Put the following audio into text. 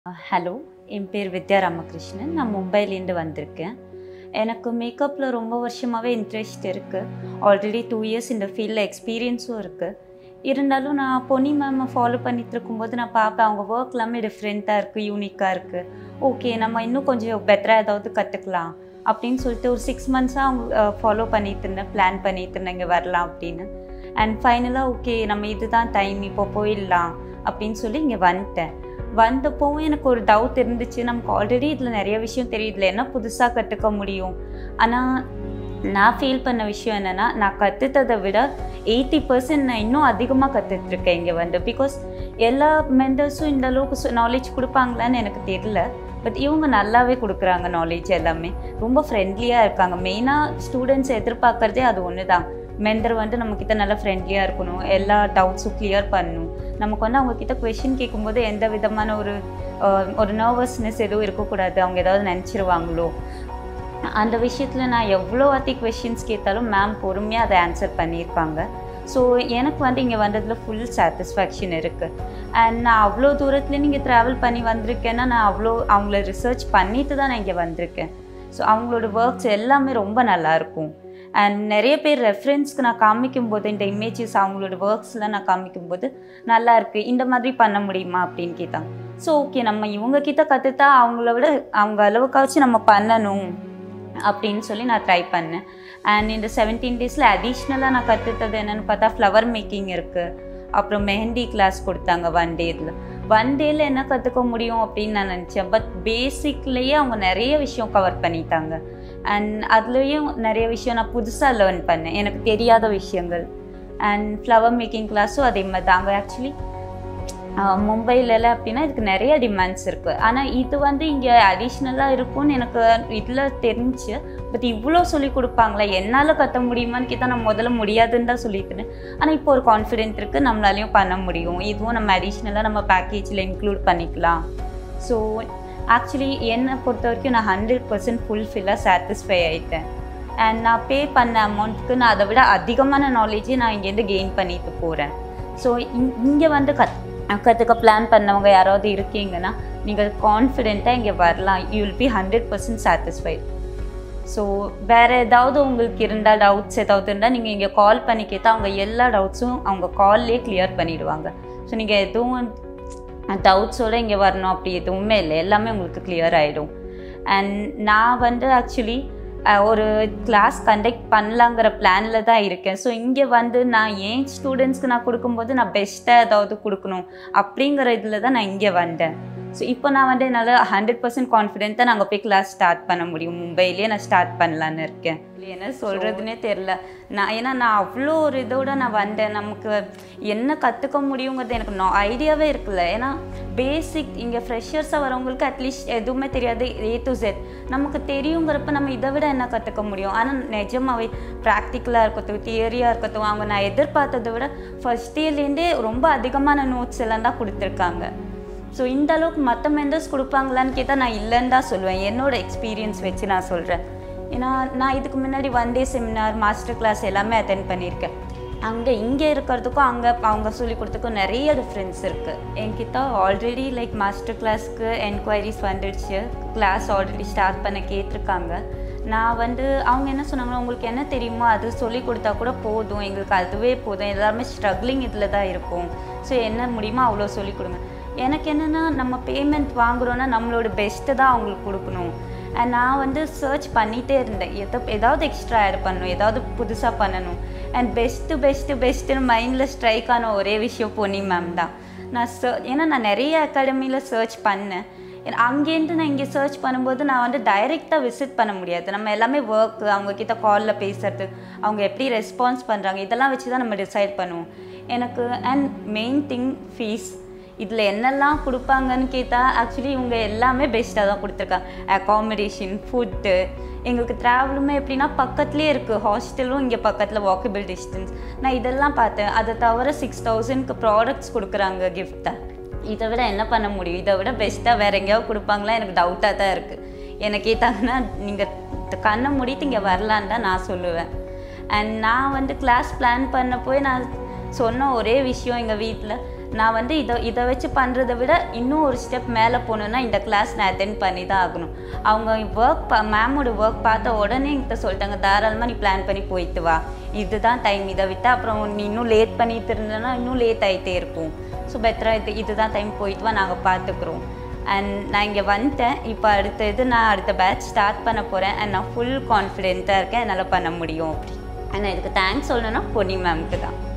hello என் பேர் வித்யா ராமகிருஷ்ணன் நான் மும்பைலேருந்து வந்திருக்கேன் எனக்கு மேக்கப்பில் ரொம்ப வருஷமாகவே இன்ட்ரெஸ்ட் இருக்குது ஆல்ரெடி டூ இயர்ஸ் இந்த ஃபீல்டில் எக்ஸ்பீரியன்ஸும் இருக்குது இருந்தாலும் நான் பொன்னி மேமை ஃபாலோ பண்ணிட்டு இருக்கும்போது நான் பார்ப்பேன் அவங்க ஒர்க் எல்லாமே டிஃப்ரெண்ட்டாக இருக்குது யூனிக்காக இருக்குது ஓகே நம்ம இன்னும் கொஞ்சம் பெட்டராக ஏதாவது கற்றுக்கலாம் அப்படின்னு சொல்லிட்டு ஒரு சிக்ஸ் மந்த்ஸாக அவங்க ஃபாலோ பண்ணிட்டு இருந்தேன் பிளான் பண்ணிட்டு இருந்தேன் இங்கே வரலாம் அப்படின்னு அண்ட் ஃபைனலாக ஓகே நம்ம இதுதான் டைம் இப்போ போயிடலாம் அப்படின்னு சொல்லி இங்கே வந்துட்டேன் வந்தப்போவும் எனக்கு ஒரு டவுட் இருந்துச்சு நமக்கு ஆல்ரெடி இதில் நிறைய விஷயம் தெரியும் இதில் என்ன புதுசாக கற்றுக்க முடியும் ஆனால் நான் ஃபீல் பண்ண விஷயம் என்னென்னா நான் கற்றுத்ததை விட எயிட்டி பர்சன்ட் நான் இன்னும் அதிகமாக கற்றுட்ருக்கேன் இங்கே வந்து பிகாஸ் எல்லா மெண்டர்ஸும் இந்த அளவுக்கு நாலேஜ் கொடுப்பாங்களான்னு எனக்கு தெரியல பட் இவங்க நல்லாவே கொடுக்குறாங்க நாலேஜ் எல்லாமே ரொம்ப ஃப்ரெண்ட்லியாக இருக்காங்க மெயினாக ஸ்டூடெண்ட்ஸ் எதிர்பார்க்குறதே அது ஒன்று தான் மெண்டர் வந்து நம்மக்கிட்ட நல்லா ஃப்ரெண்ட்லியாக இருக்கணும் எல்லா டவுட்ஸும் கிளியர் பண்ணணும் நமக்கு வந்து அவங்கக்கிட்ட கொஷின் கேட்கும்போது எந்த விதமான ஒரு ஒரு நர்வஸ்னஸ் எதுவும் இருக்கக்கூடாது அவங்க ஏதாவது நினச்சிருவாங்களோ அந்த விஷயத்தில் நான் எவ்வளோ வாட்டி கொஷின்ஸ் கேட்டாலும் மேம் பொறுமையாக அதை ஆன்சர் பண்ணியிருப்பாங்க ஸோ எனக்கு வந்து இங்கே வந்ததில் ஃபுல் சாட்டிஸ்ஃபேக்ஷன் இருக்குது அண்ட் நான் அவ்வளோ தூரத்தில் நீங்கள் ட்ராவல் பண்ணி வந்திருக்கேன்னா நான் அவ்வளோ அவங்கள ரிசர்ச் பண்ணிட்டு தான் நான் இங்கே வந்திருக்கேன் ஸோ அவங்களோட ஒர்க்ஸ் எல்லாமே ரொம்ப நல்லாயிருக்கும் அண்ட் நிறைய பேர் ரெஃபரன்ஸ்க்கு நான் காமிக்கும்போது இந்த இமேஜஸ் அவங்களோட ஒர்க்ஸ்லாம் நான் காமிக்கும்போது நல்லா இருக்குது இந்த மாதிரி பண்ண முடியுமா அப்படின்னு கேட்டாங்க ஸோ ஓகே நம்ம இவங்க கிட்ட கற்றுத்தா அவங்கள விட அவங்க அளவுக்காச்சும் நம்ம பண்ணணும் அப்படின்னு சொல்லி நான் ட்ரை பண்ணேன் அண்ட் இந்த செவன்டீன் டேஸில் அடிஷ்னலாக நான் கற்றுத்தது என்னென்னு பார்த்தா ஃப்ளவர் மேக்கிங் இருக்குது அப்புறம் மெஹந்தி கிளாஸ் கொடுத்தாங்க ஒன் டேயில் ஒன் டேயில் என்ன கற்றுக்க முடியும் அப்படின்னு நான் நினச்சேன் பட் பேசிக்லேயே அவங்க நிறைய விஷயம் கவர் பண்ணிட்டாங்க அண்ட் அதுலேயும் நிறைய விஷயம் நான் புதுசாக லேர்ன் பண்ணேன் எனக்கு தெரியாத விஷயங்கள் அண்ட் ஃப்ளவர் மேக்கிங் கிளாஸும் அதே மாதிரி தாங்க ஆக்சுவலி மும்பையிலலாம் அப்படின்னா இதுக்கு நிறைய டிமாண்ட்ஸ் இருக்குது ஆனால் இது வந்து இங்கே அடிஷ்னலாக இருக்கும்னு எனக்கு இதில் தெரிஞ்சு பட் இவ்வளோ சொல்லி கொடுப்பாங்களா என்னால் கற்ற முடியுமான்னு கேட்டால் நான் முதல்ல முடியாதுன்னு தான் சொல்லிட்டு ஆனால் இப்போ ஒரு கான்ஃபிடென்ட் இருக்குது நம்மளாலையும் பண்ண முடியும் இதுவும் நம்ம அடிஷ்னலாக நம்ம பேக்கேஜில் இன்க்ளூட் பண்ணிக்கலாம் ஸோ ஆக்சுவலி என்னை பொறுத்த வரைக்கும் நான் ஹண்ட்ரட் பர்சன்ட் ஃபுல்ஃபில்லாக சாட்டிஸ்ஃபை ஆகிட்டேன் அண்ட் நான் பே பண்ண அமௌண்ட்டுக்கு நான் அதை விட அதிகமான நாலேஜே நான் இங்கேருந்து கெயின் பண்ணிட்டு போகிறேன் ஸோ இங் இங்கே வந்து கத் கற்றுக்க பிளான் பண்ணவங்க யாராவது இருக்கீங்கன்னா நீங்கள் கான்ஃபிடெண்ட்டாக இங்கே வரலாம் you will be hundred percent satisfied so வேறு ஏதாவது உங்களுக்கு இருந்தால் டவுட்ஸ் ஏதாவது இருந்தால் நீங்கள் இங்கே கால் பண்ணி கேட்டால் அவங்க எல்லா டவுட்ஸும் அவங்க கால்லே கிளியர் பண்ணிவிடுவாங்க ஸோ நீங்கள் எதுவும் டவுட்ஸோடு இங்கே வரணும் அப்படி எதுவுமே இல்லை எல்லாமே உங்களுக்கு கிளியர் ஆகிடும் அண்ட் நான் வந்து ஆக்சுவலி ஒரு கிளாஸ் கண்டக்ட் பண்ணலாங்கிற பிளானில் தான் இருக்கேன் ஸோ இங்கே வந்து நான் ஏன் ஸ்டூடெண்ட்ஸ்க்கு நான் கொடுக்கும்போது நான் பெஸ்ட்டாக ஏதாவது கொடுக்கணும் அப்படிங்கிற இதில் தான் நான் இங்கே வந்தேன் ஸோ இப்போ நான் வந்து என்னால் ஹண்ட்ரட் பர்சன்ட் கான்ஃபிடென்ட்டாக நாங்கள் போய் கிளாஸ் ஸ்டார்ட் பண்ண முடியும் மும்பையிலே நான் ஸ்டார்ட் பண்ணலான்னு இருக்கேன் என்ன சொல்கிறதுனே தெரில நான் ஏன்னா நான் அவ்வளோ ஒரு இதோட நான் வந்தேன் நமக்கு என்ன கற்றுக்க முடியுங்கிறது எனக்கு நோ ஐடியாவே இருக்குல்ல ஏன்னா பேசிக் இங்கே ஃப்ரெஷர்ஸாக வரவங்களுக்கு அட்லீஸ்ட் எதுவுமே தெரியாது ஏ டு செட் நமக்கு தெரியுங்கிறப்ப நம்ம இதை விட என்ன கற்றுக்க முடியும் ஆனால் நிஜமாவே ப்ராக்டிக்கலாக இருக்கட்டும் தியரியாக இருக்கட்டும் அவங்க நான் எதிர்பார்த்ததை விட ஃபஸ்ட் இயர்லேருந்தே ரொம்ப அதிகமான நோட்ஸ் எல்லாம் தான் கொடுத்துருக்காங்க ஸோ இந்த அளவுக்கு மற்ற மெண்டர்ஸ் கொடுப்பாங்களான்னு கேட்டால் நான் இல்லைன்னு தான் சொல்லுவேன் என்னோட எக்ஸ்பீரியன்ஸ் வச்சு நான் சொல்கிறேன் ஏன்னா நான் இதுக்கு முன்னாடி one day seminar master class எல்லாமே அட்டென்ட் பண்ணியிருக்கேன் அங்கே இங்கே இருக்கிறதுக்கும் அங்கே அவங்க சொல்லி கொடுத்துக்கும் நிறைய டிஃப்ரென்ஸ் இருக்குது என்கிட்ட ஆல்ரெடி லைக் மாஸ்டர் கிளாஸ்க்கு என்கொயரிஸ் வந்துடுச்சு கிளாஸ் ஆல்ரெடி ஸ்டார்ட் பண்ண கேட்டிருக்காங்க நான் வந்து அவங்க என்ன சொன்னாங்கன்னா உங்களுக்கு என்ன தெரியுமோ அது சொல்லி கொடுத்தா கூட போதும் எங்களுக்கு அதுவே போதும் எல்லாருமே ஸ்ட்ரகிளிங் இதில் தான் இருக்கும் ஸோ என்ன முடியுமோ அவ்வளோ சொல்லி கொடுங்க எனக்கு என்னென்னா நம்ம பேமெண்ட் வாங்குகிறோன்னா நம்மளோட பெஸ்ட்டு தான் அவங்களுக்கு கொடுக்கணும் அண்ட் நான் வந்து சர்ச் பண்ணிகிட்டே இருந்தேன் எதை ஏதாவது எக்ஸ்ட்ரா ஆட் பண்ணணும் ஏதாவது புதுசாக பண்ணணும் அண்ட் பெஸ்ட்டு பெஸ்ட்டு பெஸ்ட்டுன்னு மைண்டில் ஸ்ட்ரைக் ஆன ஒரே விஷயம் பொன்னி மேம் தான் நான் ச ஏன்னா நான் நிறைய அகாடமியில் சர்ச் பண்ணேன் அங்கேருந்து நான் இங்கே சர்ச் பண்ணும்போது நான் வந்து டைரெக்டாக விசிட் பண்ண முடியாது நம்ம எல்லாமே ஒர்க்கு அவங்கக்கிட்ட காலில் பேசுறது அவங்க எப்படி ரெஸ்பான்ஸ் பண்ணுறாங்க இதெல்லாம் வச்சு தான் நம்ம டிசைட் பண்ணுவோம் எனக்கு அண்ட் மெயின் திங் ஃபீஸ் இதில் என்னெல்லாம் கொடுப்பாங்கன்னு கேட்டால் ஆக்சுவலி இவங்க எல்லாமே பெஸ்ட்டாக தான் கொடுத்துருக்காங்க அகாமடேஷன் ஃபுட்டு எங்களுக்கு ட்ராவலுமே எப்படின்னா பக்கத்துலேயே இருக்குது ஹாஸ்டலும் இங்கே பக்கத்தில் வாக்கபிள் டிஸ்டன்ஸ் நான் இதெல்லாம் பார்த்தேன் அதை தவிர சிக்ஸ் தௌசண்ட்க்கு ப்ராடக்ட்ஸ் கொடுக்குறாங்க கிஃப்ட்டை இதை விட என்ன பண்ண முடியும் இதை விட பெஸ்ட்டாக வேறு எங்கேயாவது கொடுப்பாங்களா எனக்கு டவுட்டாக தான் இருக்குது என்னை கேட்டாங்கன்னா நீங்கள் கண்ணை மூடிட்டு இங்கே வரலான்னு தான் நான் சொல்லுவேன் அண்ட் நான் வந்து கிளாஸ் பிளான் பண்ண போய் நான் சொன்ன ஒரே விஷயம் எங்கள் வீட்டில் நான் வந்து இதை இதை வச்சு பண்ணுறதை விட இன்னும் ஒரு ஸ்டெப் மேலே போகணுன்னா இந்த கிளாஸ் நான் அட்டென்ட் பண்ணி தான் ஆகணும் அவங்க ஒர்க் பா மேமோட ஒர்க் பார்த்த உடனே என்கிட்ட சொல்லிட்டாங்க தாராளமாக நீ பிளான் பண்ணி போயிட்டு வா இதுதான் டைம் இதை விட்டு அப்புறம் நீ இன்னும் லேட் பண்ணிட்டு இருந்தேன்னா இன்னும் லேட் ஆகிட்டே இருக்கும் ஸோ பெட்டராக இது இதுதான் டைம் போயிட்டு வா நாங்கள் பார்த்துக்குறோம் அண்ட் நான் இங்கே வந்துட்டேன் இப்போ அடுத்த இது நான் அடுத்த பேட்ச் ஸ்டார்ட் பண்ண போகிறேன் அண்ட் நான் ஃபுல் கான்ஃபிடென்ட்டாக இருக்கேன் என்னால் பண்ண முடியும் அப்படி அண்ட் நான் இதுக்கு தேங்க்ஸ் சொல்லணும்னா பொன்னி மேம்க்கு தான்